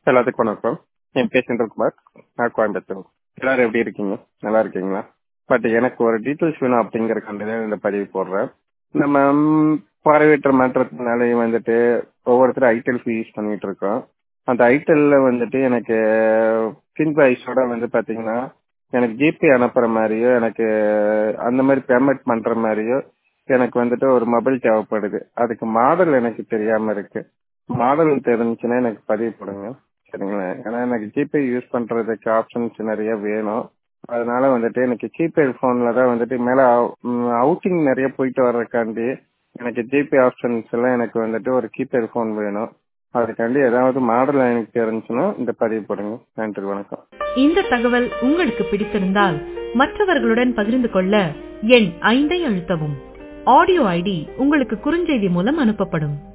எல்லாத்துக்கும் வணக்கம் என் பேர் செந்தில்குமார் நான் கோயம்புத்தூர் எல்லாரும் எப்படி இருக்கீங்க நல்லா இருக்கீங்களா பட் எனக்கு ஒரு டீட்டெயில்ஸ் வேணும் அப்படிங்கறக்காண்டி தான் இந்த பதிவு போடுறேன் நம்ம ம், பார்வையற்ற மாற்றத்தினாலே வந்துட்டு ஒவ்வொருத்தரும் ஐடெல் யூஸ் பண்ணிட்டு இருக்கோம் அந்த ஐடெல்ல வந்துட்டு எனக்கு பின் வைஸோட வந்து பாத்தீங்கன்னா எனக்கு ஜிபே அனுப்புற மாதிரியோ எனக்கு அந்த மாதிரி பேமெண்ட் பண்ற மாதிரியோ எனக்கு வந்துட்டு ஒரு மொபைல் தேவைப்படுது அதுக்கு மாடல் எனக்கு தெரியாம இருக்கு மாடல் தெரிஞ்சுன்னா எனக்கு பதிவு போடுங்க சரிங்களா ஏன்னா எனக்கு ஜிபே யூஸ் பண்றதுக்கு ஆப்ஷன்ஸ் நிறைய வேணும் அதனால வந்துட்டு எனக்கு கீபேட் போன்ல தான் வந்துட்டு மேல அவுட்டிங் நிறைய போயிட்டு வர்றதுக்காண்டி எனக்கு ஜிபே ஆப்ஷன்ஸ் எல்லாம் எனக்கு வந்துட்டு ஒரு கீபேட் போன் வேணும் அதுக்காண்டி ஏதாவது மாடல் எனக்கு தெரிஞ்சுன்னா இந்த பதிவு போடுங்க நன்றி வணக்கம் இந்த தகவல் உங்களுக்கு பிடித்திருந்தால் மற்றவர்களுடன் பகிர்ந்து கொள்ள எண் ஐந்தை அழுத்தவும் ஆடியோ ஐடி உங்களுக்கு குறுஞ்செய்தி மூலம் அனுப்பப்படும்